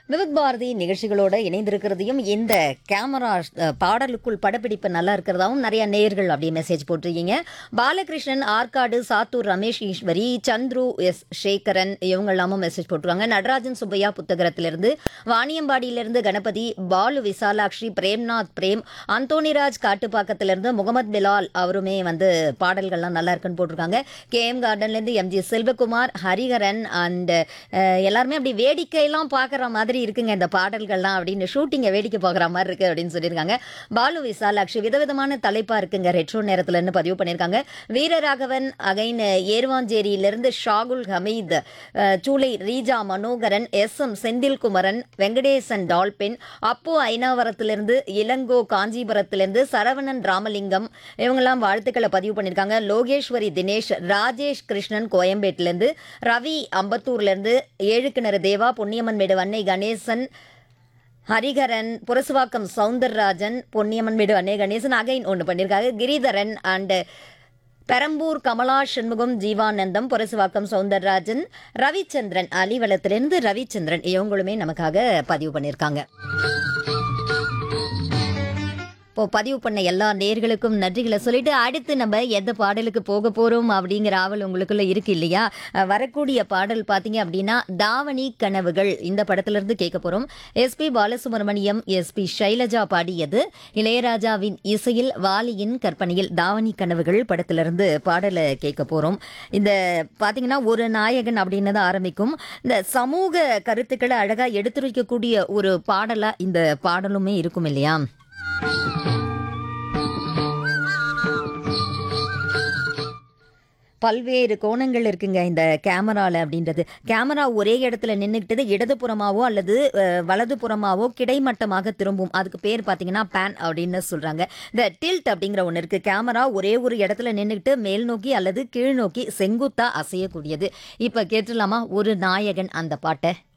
விவித் பாரதி நிகழ்ச்சிகளோட இணைந்திருக்கிறதையும் இந்த கேமரா அஹ், பாடலுக்குள் படப்பிடிப்பு நல்லா இருக்கிறதாவும் நிறைய நேயர்கள் அப்படியே மெசேஜ் போட்டிருக்கீங்க பாலகிருஷ்ணன் ஆற்காடு சாத்தூர் ரமேஷ் ஈஸ்வரி சந்துரு எஸ் சேகரன் இவங்க எல்லாமும் மெசேஜ் போட்டுருவாங்க நடராஜன் சுப்பையா புத்தகத்திலிருந்து வாணியம்பாடியிலிருந்து கணபதி பாலு விசாலாட்சி பிரேம்நாத் பிரேம் அந்தோனிராஜ் காட்டுப்பாக்கத்திலிருந்து முகமது பிலால் அவருமே வந்து பாடல்கள்லாம் நல்லா இருக்குன்னு போட்டிருக்காங்க கே எம் கார்டன்லேருந்து எம்ஜி செல்வகுமார் ஹரிஹரன் அண்ட் எல்லாருமே அப்படி வேடிக்கையெல்லாம் பார்க்குற மாதிரி இருக்குங்க இந்த பாடல்கள்லாம் அப்படின்னு ஷூட்டிங்கை வேடிக்கை பார்க்குற மாதிரி இருக்கு அப்படின்னு சொல்லியிருக்காங்க பாலு விசாலாட்சி விதவிதமான தலைப்பா இருக்குங்க ரெட்ரோ நேரத்துலன்னு பதிவு பண்ணியிருக்காங்க வீரராகவன் அகைன் ஏர்வாஞ்சேரியிலிருந்து Shahul Hameed uh, Choolai Reeja Manoharan S M Senthilkumaran Venkatesan Dolphin Appu ஐனாவரத்திலிருந்து இளங்கோ காஞ்சிபுரத்திலிருந்து சரவணன் ராமலிங்கம் இவங்கெல்லாம் வாழ்த்துக்களை பதிவு பண்ணியிருக்காங்க லோகேஸ்வரி தினேஷ் ராஜேஷ் கிருஷ்ணன் கோயம்பேட்டிலேருந்து ரவி அம்பத்தூர்லேருந்து ஏழுக்கிணறு தேவா பொன்னியம்மன் மேடு அன்னை கணேசன் ஹரிகரன் புரசுவாக்கம் சவுந்தரராஜன் பொன்னியம்மன் வீடு அன்னை கணேசன் அகைன் ஒன்று பண்ணியிருக்காங்க கிரிதரன் அண்ட் பெரம்பூர் கமலா சண்முகம் ஜீவானந்தம் புரசுவாக்கம் சவுந்தரராஜன் ரவிச்சந்திரன் அலிவலத்திலிருந்து ரவிச்சந்திரன் இவங்களுமே நமக்காக பதிவு பண்ணியிருக்காங்க இப்போ பதிவு பண்ண எல்லா நேர்களுக்கும் நன்றிகளை சொல்லிட்டு அடுத்து நம்ம எந்த பாடலுக்கு போக போறோம் அப்படிங்கிற ஆவல் உங்களுக்குள்ள இருக்கு இல்லையா அஹ் வரக்கூடிய பாடல் பார்த்தீங்க அப்படின்னா தாவணி கனவுகள் இந்த படத்துல இருந்து கேட்க போறோம் எஸ்பி பாலசுப்ரமணியம் எஸ்பி ஷைலஜா பாடியது இளையராஜாவின் இசையில் வாலியின் கற்பனையில் தாவணி கனவுகள் படத்திலிருந்து பாடலை கேட்க போறோம் இந்த பாத்தீங்கன்னா ஒரு நாயகன் அப்படின்னு தான் ஆரம்பிக்கும் இந்த சமூக கருத்துக்களை அழகா எடுத்துரைக்கக்கூடிய ஒரு பாடலா இந்த பாடலுமே இருக்கும் இல்லையா பல்வேறு கோணங்கள் இருக்குங்க இந்த கேமரால அப்படின்றது கேமரா ஒரே இடத்துல நின்றுக்கிட்டது இடதுபுறமாவோ அல்லது அஹ், வலதுபுறமாவோ கிடைமட்டமாக திரும்பும் அதுக்கு பேர் பார்த்தீங்கன்னா பேன் அப்படின்னு சொல்றாங்க இந்த டில்ட் அப்படிங்கிற ஒன்று இருக்கு கேமரா ஒரே ஒரு இடத்துல நின்றுக்கிட்டு மேல் நோக்கி அல்லது கீழ் நோக்கி செங்குத்தா அசையக்கூடியது இப்போ கேட்டுடலாமா ஒரு நாயகன் அந்த பாட்டை